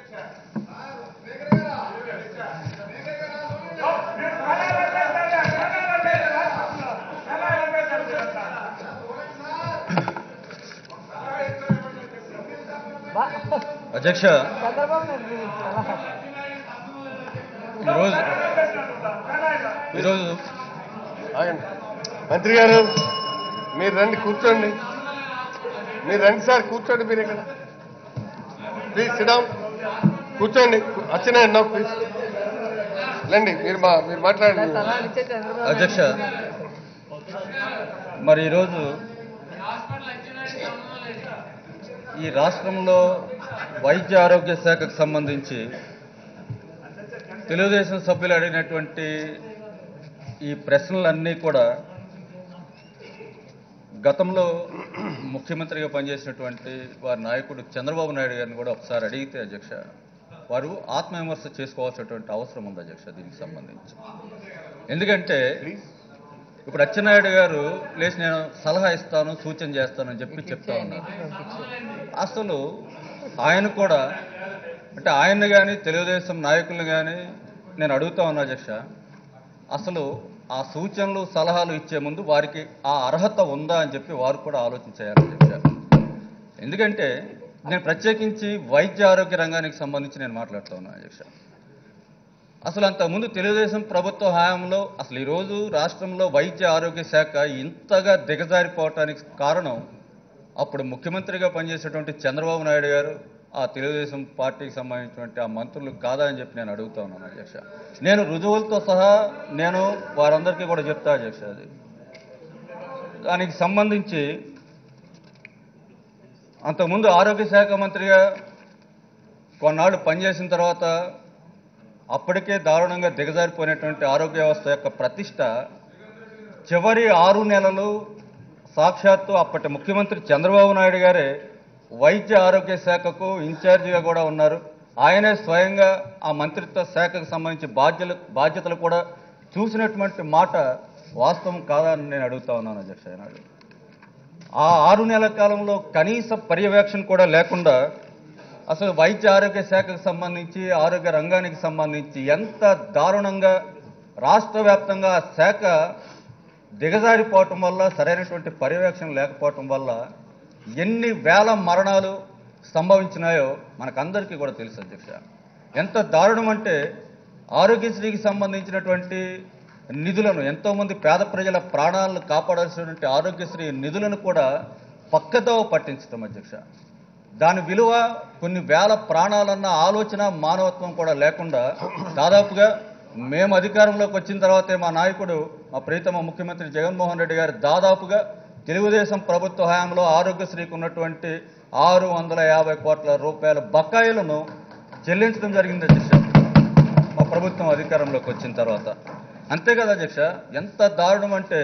అధ్యక్ష ఈరోజు ఈరోజు ఆగండి మంత్రి గారు మీరు రండి కూర్చోండి మీరు రండి సార్ కూర్చోండి మీరు ఇక్కడ ప్లీజ్ సిడౌన్ కూర్చోండి వచ్చినాయండి నా ప్లీజ్ రండి మీరు మా మీరు మాట్లాడండి అధ్యక్ష మరి ఈరోజు ఈ రాష్ట్రంలో వైద్య ఆరోగ్య శాఖకు సంబంధించి తెలుగుదేశం సభ్యులు అడిగినటువంటి ఈ ప్రశ్నలన్నీ కూడా గతంలో ముఖ్యమంత్రిగా పనిచేసినటువంటి వారి నాయకుడు చంద్రబాబు నాయుడు గారిని కూడా ఒకసారి అడిగితే అధ్యక్ష వారు ఆత్మవిమర్శ చేసుకోవాల్సినటువంటి అవసరం ఉంది అధ్యక్ష దీనికి సంబంధించి ఎందుకంటే ఇప్పుడు అచ్చెన్నాయుడు గారు లేచి నేను సలహా ఇస్తాను సూచన చేస్తానని చెప్పి చెప్తా ఉన్నారు అసలు ఆయన కూడా అంటే ఆయన్ని కానీ తెలుగుదేశం నాయకులను కానీ నేను అడుగుతా ఉన్నా అధ్యక్ష అసలు ఆ సూచనలు సలహాలు ఇచ్చే ముందు వారికి ఆ అర్హత ఉందా అని చెప్పి వారు కూడా ఆలోచించారు అధ్యక్ష ఎందుకంటే నేను ప్రత్యేకించి వైద్య ఆరోగ్య రంగానికి సంబంధించి నేను మాట్లాడుతూ ఉన్నాను అధ్యక్ష అసలు అంతకుముందు తెలుగుదేశం ప్రభుత్వ హయాంలో అసలు ఈరోజు రాష్ట్రంలో వైద్య ఆరోగ్య శాఖ ఇంతగా దిగజారిపోవటానికి కారణం అప్పుడు ముఖ్యమంత్రిగా పనిచేసేటువంటి చంద్రబాబు నాయుడు గారు ఆ తెలుగుదేశం పార్టీకి సంబంధించినటువంటి ఆ మంత్రులు కాదా అని చెప్పి నేను అడుగుతా ఉన్నాను అధ్యక్ష నేను రుజువులతో సహా నేను వారందరికీ కూడా చెప్తా అధ్యక్ష అది దానికి సంబంధించి అంతకుముందు ఆరోగ్య శాఖ మంత్రిగా కొన్నాళ్ళు పనిచేసిన తర్వాత అప్పటికే దారుణంగా దిగజారిపోయినటువంటి ఆరోగ్య వ్యవస్థ యొక్క ప్రతిష్ట చివరి ఆరు నెలలు సాక్షాత్తు అప్పటి ముఖ్యమంత్రి చంద్రబాబు నాయుడు గారే వైద్య ఆరోగ్య శాఖకు ఇన్ఛార్జిగా కూడా ఉన్నారు ఆయనే స్వయంగా ఆ మంత్రిత్వ శాఖకు సంబంధించి బాధ్యతలు బాధ్యతలు కూడా చూసినటువంటి మాట వాస్తవం కాదా అని నేను అడుగుతా ఉన్నాను అధ్యక్ష ఈనాడు ఆ ఆరు నెలల కాలంలో కనీస పర్యవేక్షణ కూడా లేకుండా అసలు వైద్య ఆరోగ్య శాఖకు సంబంధించి ఆరోగ్య రంగానికి సంబంధించి ఎంత దారుణంగా రాష్ట్ర వ్యాప్తంగా ఆ శాఖ దిగజారిపోవటం వల్ల సరైనటువంటి పర్యవేక్షణ లేకపోవటం వల్ల ఎన్ని వేల మరణాలు సంభవించినాయో మనకందరికీ కూడా తెలుసు అధ్యక్ష ఎంత దారుణం అంటే ఆరోగ్యశ్రీకి సంబంధించినటువంటి నిధులను ఎంతోమంది పేద ప్రజల ప్రాణాలను కాపాడాల్సినటువంటి ఆరోగ్యశ్రీ నిధులను కూడా పక్కదోవ పట్టించడం అధ్యక్ష దాని విలువ కొన్ని వేల ప్రాణాలన్న ఆలోచన మానవత్వం కూడా లేకుండా దాదాపుగా మేము అధికారంలోకి వచ్చిన తర్వాతే మా నాయకుడు మా ప్రీతమ ముఖ్యమంత్రి జగన్మోహన్ రెడ్డి గారు దాదాపుగా తెలుగుదేశం ప్రభుత్వ హయాంలో ఆరోగ్యశ్రీకి ఉన్నటువంటి ఆరు వందల యాభై కోట్ల రూపాయల బకాయిలను చెల్లించడం జరిగింది అధ్యక్ష మా ప్రభుత్వం అధికారంలోకి వచ్చిన తర్వాత అంతే కదా అధ్యక్ష ఎంత దారుణం అంటే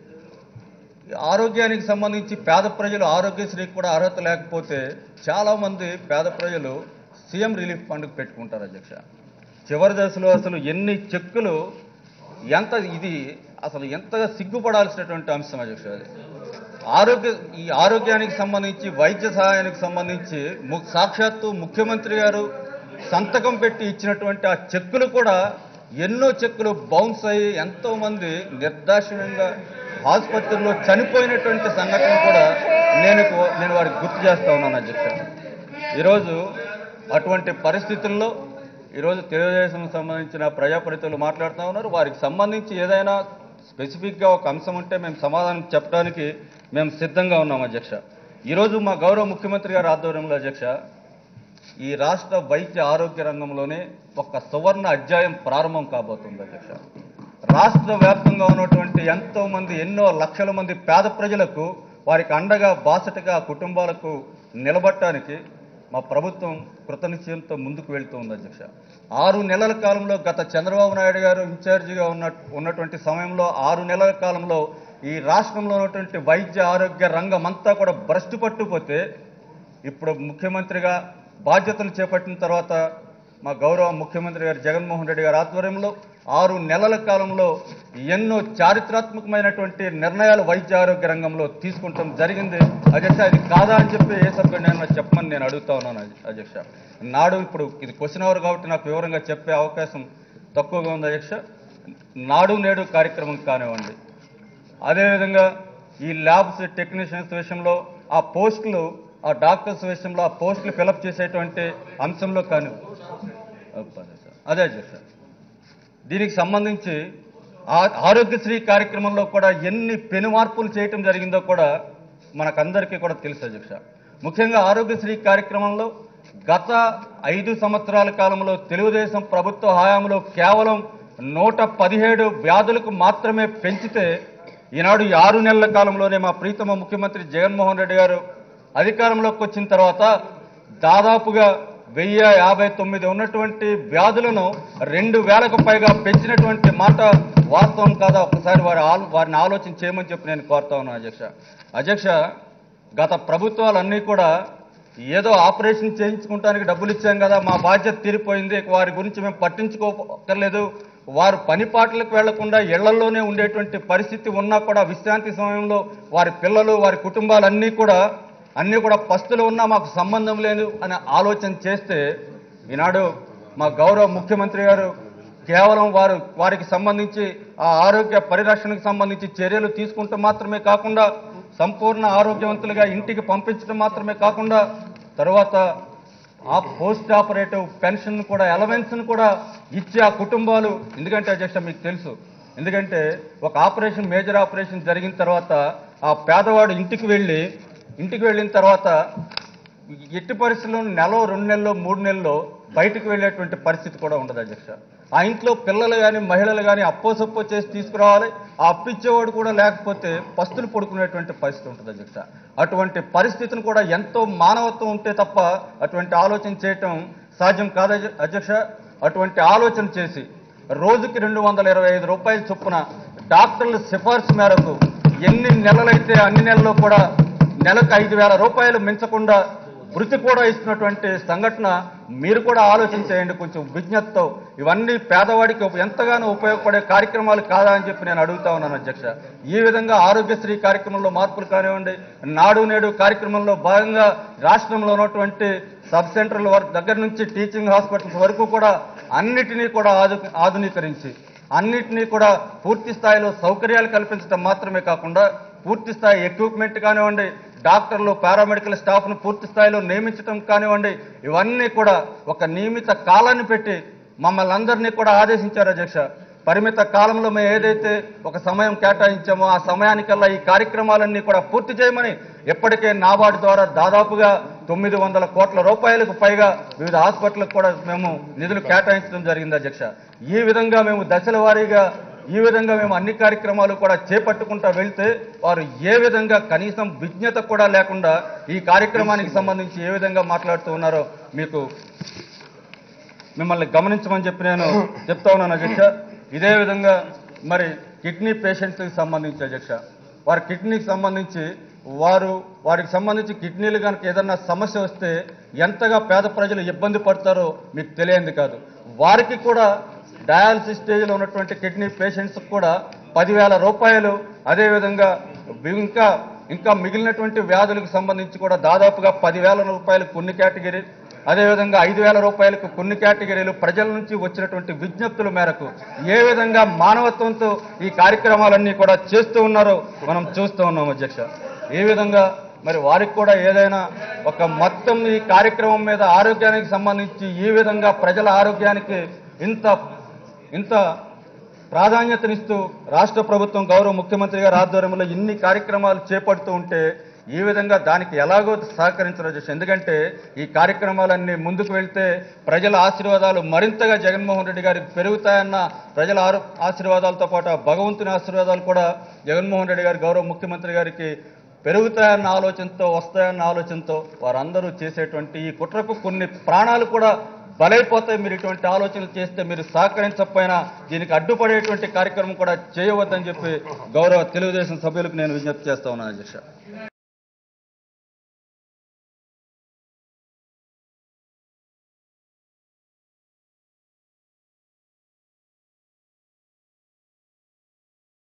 ఆరోగ్యానికి సంబంధించి పేద ప్రజలు ఆరోగ్యశ్రీకి కూడా అర్హత లేకపోతే చాలామంది పేద ప్రజలు సీఎం రిలీఫ్ ఫండ్కి పెట్టుకుంటారు అధ్యక్ష చివరి దశలో అసలు ఎన్ని చెక్కులు ఎంత ఇది అసలు ఎంతగా సిగ్గుపడాల్సినటువంటి అంశం అధ్యక్ష అది ఆరోగ్య ఈ ఆరోగ్యానికి సంబంధించి వైద్య సహాయానికి సంబంధించి ము- సాక్షాత్తు ముఖ్యమంత్రి గారు సంతకం పెట్టి ఇచ్చినటువంటి ఆ చెక్కులు కూడా ఎన్నో చెక్కులు బౌన్స్ అయ్యి ఎంతో మంది నిర్దాక్షిణ్యంగా ఆసుపత్రిలో చనిపోయినటువంటి సంఘటన కూడా నేను కో- నేను వారికి గుర్తు చేస్తా ఉన్నాను అధ్యక్ష ఈరోజు అటువంటి పరిస్థితుల్లో ఈరోజు తెలుగుదేశం సంబంధించిన ప్రజాప్రతినిధులు మాట్లాడుతూ ఉన్నారు వారికి సంబంధించి ఏదైనా స్పెసిఫిక్గా ఒక అంశం ఉంటే మేము సమాధానం చెప్పడానికి మేము సిద్ధంగా ఉన్నాం అధ్యక్ష ఈరోజు మా గౌరవ ముఖ్యమంత్రి గారి ఆధ్వర్యంలో అధ్యక్ష ఈ రాష్ట్ర వైద్య ఆరోగ్య రంగంలోనే ఒక సువర్ణ అధ్యాయం ప్రారంభం కాబోతుంది అధ్యక్ష రాష్ట్ర వ్యాప్తంగా ఉన్నటువంటి ఎంతో మంది ఎన్నో లక్షల మంది పేద ప్రజలకు వారికి అండగా బాసటగా కుటుంబాలకు నిలబట్టడానికి మా ప్రభుత్వం కృతనిశ్చయంతో ముందుకు వెళ్తూ ఉంది అధ్యక్ష ఆరు నెలల కాలంలో గత చంద్రబాబు నాయుడు గారు ఇన్ఛార్జిగా ఉన్న ఉన్నటువంటి సమయంలో ఆరు నెలల కాలంలో ఈ రాష్ట్రంలో ఉన్నటువంటి వైద్య ఆరోగ్య రంగం అంతా కూడా భ్రష్టు పట్టుపోతే ఇప్పుడు ముఖ్యమంత్రిగా బాధ్యతలు చేపట్టిన తర్వాత మా గౌరవ ముఖ్యమంత్రి గారు జగన్మోహన్ రెడ్డి గారి ఆధ్వర్యంలో ఆరు నెలల కాలంలో ఎన్నో చారిత్రాత్మకమైనటువంటి నిర్ణయాలు వైద్య ఆరోగ్య రంగంలో తీసుకుంటాం జరిగింది అధ్యక్ష ఇది కాదా అని చెప్పి ఏ సభ్యుడు నేను చెప్పమని నేను అడుగుతా ఉన్నాను అధ్య- అధ్యక్ష నాడు ఇప్పుడు ఇది క్వశ్చన్ అవర్ కాబట్టి నాకు వివరంగా చెప్పే అవకాశం తక్కువగా ఉంది అధ్యక్ష నాడు నేడు కార్యక్రమం కానివ్వండి అదేవిధంగా ఈ ల్యాబ్స్ టెక్నీషియన్స్ విషయంలో ఆ పోస్టులు ఆ డాక్టర్స్ విషయంలో ఆ పోస్టులు ఫిలప్ చేసేటువంటి అంశంలో కానీ అదే అధ్యక్ష దీనికి సంబంధించి ఆ- ఆరోగ్యశ్రీ కార్యక్రమంలో కూడా ఎన్ని పెను మార్పులు చేయటం జరిగిందో కూడా మనకందరికీ కూడా తెలుసు అధ్యక్ష ముఖ్యంగా ఆరోగ్యశ్రీ కార్యక్రమంలో గత ఐదు సంవత్సరాల కాలంలో తెలుగుదేశం ప్రభుత్వ హయాంలో కేవలం నూట పదిహేడు వ్యాధులకు మాత్రమే పెంచితే ఈనాడు ఈ ఆరు నెలల కాలంలోనే మా ప్రీతమ ముఖ్యమంత్రి జగన్మోహన్ రెడ్డి గారు అధికారంలోకి వచ్చిన తర్వాత దాదాపుగా వెయ్యి యాభై తొమ్మిది ఉన్నటువంటి వ్యాధులను రెండు వేలకు పైగా పెంచినటువంటి మాట వాస్తవం కాదా ఒకసారి వారి ఆలో- వారిని ఆలోచన చేయమని చెప్పి నేను కోరుతా ఉన్నాను అధ్యక్ష అధ్యక్ష గత ప్రభుత్వాలన్నీ కూడా ఏదో ఆపరేషన్ చేయించుకుంటానికి డబ్బులు ఇచ్చాం కదా మా బాధ్యత తీరిపోయింది వారి గురించి మేము పట్టించుకోకర్లేదు వారు పనిపాట్లకు వెళ్లకుండా ఇళ్లలోనే ఉండేటువంటి పరిస్థితి ఉన్నా కూడా విశ్రాంతి సమయంలో వారి పిల్లలు వారి కుటుంబాలన్నీ కూడా అన్నీ కూడా పస్తులు ఉన్నా మాకు సంబంధం లేదు అని ఆలోచన చేస్తే ఈనాడు మా గౌరవ ముఖ్యమంత్రి గారు కేవలం వారు వారికి సంబంధించి ఆ ఆరోగ్య పరిరక్షణకు సంబంధించి చర్యలు తీసుకుంటూ మాత్రమే కాకుండా సంపూర్ణ ఆరోగ్యవంతులుగా ఇంటికి పంపించడం మాత్రమే కాకుండా తర్వాత ఆ పోస్ట్ ఆపరేటివ్ పెన్షన్ కూడా అలవెన్స్ను కూడా ఇచ్చి ఆ కుటుంబాలు ఎందుకంటే అధ్యక్ష మీకు తెలుసు ఎందుకంటే ఒక ఆపరేషన్ మేజర్ ఆపరేషన్ జరిగిన తర్వాత ఆ పేదవాడు ఇంటికి వెళ్ళి ఇంటికి వెళ్ళిన తర్వాత ఎట్టి పరిస్థితుల్లో నెల రెండు నెలల్లో మూడు నెలల్లో బయటకు వెళ్ళేటువంటి పరిస్థితి కూడా ఉండదు అధ్యక్ష ఆ ఇంట్లో పిల్లలు కానీ మహిళలు కానీ అప్పో సప్పో చేసి తీసుకురావాలి ఆ అప్పిచ్చేవాడు కూడా లేకపోతే పస్తులు పడుకునేటువంటి పరిస్థితి ఉంటుంది అధ్యక్ష అటువంటి పరిస్థితిని కూడా ఎంతో మానవత్వం ఉంటే తప్ప అటువంటి ఆలోచన చేయటం సాధ్యం కాదు అధ్య- అధ్యక్ష అటువంటి ఆలోచన చేసి రోజుకి రెండు వందల ఇరవై ఐదు రూపాయల చొప్పున డాక్టర్ల సిఫార్సు మేరకు ఎన్ని నెలలైతే అన్ని నెలల్లో కూడా నెలకు ఐదు వేల రూపాయలు మించకుండా వృత్తి కూడా ఇస్తున్నటువంటి సంఘటన మీరు కూడా ఆలోచన చేయండి కొంచెం విజ్ఞతతో ఇవన్నీ పేదవాడికి ఉప- ఎంతగానో ఉపయోగపడే కార్యక్రమాలు కాదా అని చెప్పి నేను అడుగుతా ఉన్నాను అధ్యక్ష ఈ విధంగా ఆరోగ్యశ్రీ కార్యక్రమంలో మార్పులు కానివ్వండి నాడు నేడు కార్యక్రమంలో భాగంగా రాష్ట్రంలో ఉన్నటువంటి సబ్ సెంటర్ల వరకు దగ్గర నుంచి టీచింగ్ హాస్పిటల్స్ వరకు కూడా అన్నిటినీ కూడా ఆధు ఆధునీకరించి అన్నిటినీ కూడా పూర్తి స్థాయిలో సౌకర్యాలు కల్పించడం మాత్రమే కాకుండా పూర్తి స్థాయి ఎక్విప్మెంట్ కానివ్వండి డాక్టర్లు పారామెడికల్ స్టాఫ్ను పూర్తి స్థాయిలో నియమించడం కానివ్వండి ఇవన్నీ కూడా ఒక నియమిత కాలాన్ని పెట్టి మమ్మల్ని అందరినీ కూడా ఆదేశించారు అధ్యక్ష పరిమిత కాలంలో మేము ఏదైతే ఒక సమయం కేటాయించామో ఆ సమయానికల్లా ఈ కార్యక్రమాలన్నీ కూడా పూర్తి చేయమని ఇప్పటికే నాబార్డు ద్వారా దాదాపుగా తొమ్మిది వందల కోట్ల రూపాయలకు పైగా వివిధ హాస్పిటల్కి కూడా మేము నిధులు కేటాయించడం జరిగింది అధ్యక్ష ఈ విధంగా మేము దశల వారీగా ఈ విధంగా మేము అన్ని కార్యక్రమాలు కూడా చేపట్టుకుంటా వెళ్తే వారు ఏ విధంగా కనీసం విజ్ఞత కూడా లేకుండా ఈ కార్యక్రమానికి సంబంధించి ఏ విధంగా మాట్లాడుతూ ఉన్నారో మీకు మిమ్మల్ని గమనించమని చెప్పి నేను చెప్తా ఉన్నాను అధ్యక్ష ఇదే విధంగా మరి కిడ్నీ పేషెంట్స్కి సంబంధించి అధ్యక్ష వారి కిడ్నీకి సంబంధించి వారు వారికి సంబంధించి కిడ్నీలు కనుక ఏదన్నా సమస్య వస్తే ఎంతగా పేద ప్రజలు ఇబ్బంది పడతారో మీకు తెలియంది కాదు వారికి కూడా డయాలసిస్ స్టేజ్లో ఉన్నటువంటి కిడ్నీ పేషెంట్స్ కూడా పదివేల రూపాయలు అదేవిధంగా ఇంకా ఇంకా మిగిలినటువంటి వ్యాధులకు సంబంధించి కూడా దాదాపుగా పదివేల రూపాయలు కొన్ని కేటగిరీ అదేవిధంగా ఐదు వేల రూపాయలకు కొన్ని కేటగిరీలు ప్రజల నుంచి వచ్చినటువంటి విజ్ఞప్తుల మేరకు ఏ విధంగా మానవత్వంతో ఈ కార్యక్రమాలన్నీ కూడా చేస్తూ ఉన్నారో మనం చూస్తూ ఉన్నాం అధ్యక్ష ఏ విధంగా మరి వారికి కూడా ఏదైనా ఒక మొత్తం ఈ కార్యక్రమం మీద ఆరోగ్యానికి సంబంధించి ఈ విధంగా ప్రజల ఆరోగ్యానికి ఇంత ఇంత ప్రాధాన్యతనిస్తూ రాష్ట్ర ప్రభుత్వం గౌరవ ముఖ్యమంత్రి గారి ఆధ్వర్యంలో ఇన్ని కార్యక్రమాలు చేపడుతూ ఉంటే ఈ విధంగా దానికి ఎలాగో సహకరించడం చేసి ఎందుకంటే ఈ కార్యక్రమాలన్నీ ముందుకు వెళ్తే ప్రజల ఆశీర్వాదాలు మరింతగా జగన్మోహన్ రెడ్డి గారికి పెరుగుతాయన్న ప్రజల ఆరు ఆశీర్వాదాలతో పాటు ఆ భగవంతుని ఆశీర్వాదాలు కూడా జగన్మోహన్ రెడ్డి గారి గౌరవ ముఖ్యమంత్రి గారికి పెరుగుతాయన్న ఆలోచనతో వస్తాయన్న ఆలోచనతో వారందరూ చేసేటువంటి ఈ కుట్రకు కొన్ని ప్రాణాలు కూడా బలైపోతాయి మీరు ఇటువంటి ఆలోచనలు చేస్తే మీరు సహకరించకపోయినా దీనికి అడ్డుపడేటువంటి కార్యక్రమం కూడా చేయవద్దని చెప్పి గౌరవ తెలుగుదేశం సభ్యులకు నేను విజ్ఞప్తి చేస్తా ఉన్నాను అధ్యక్ష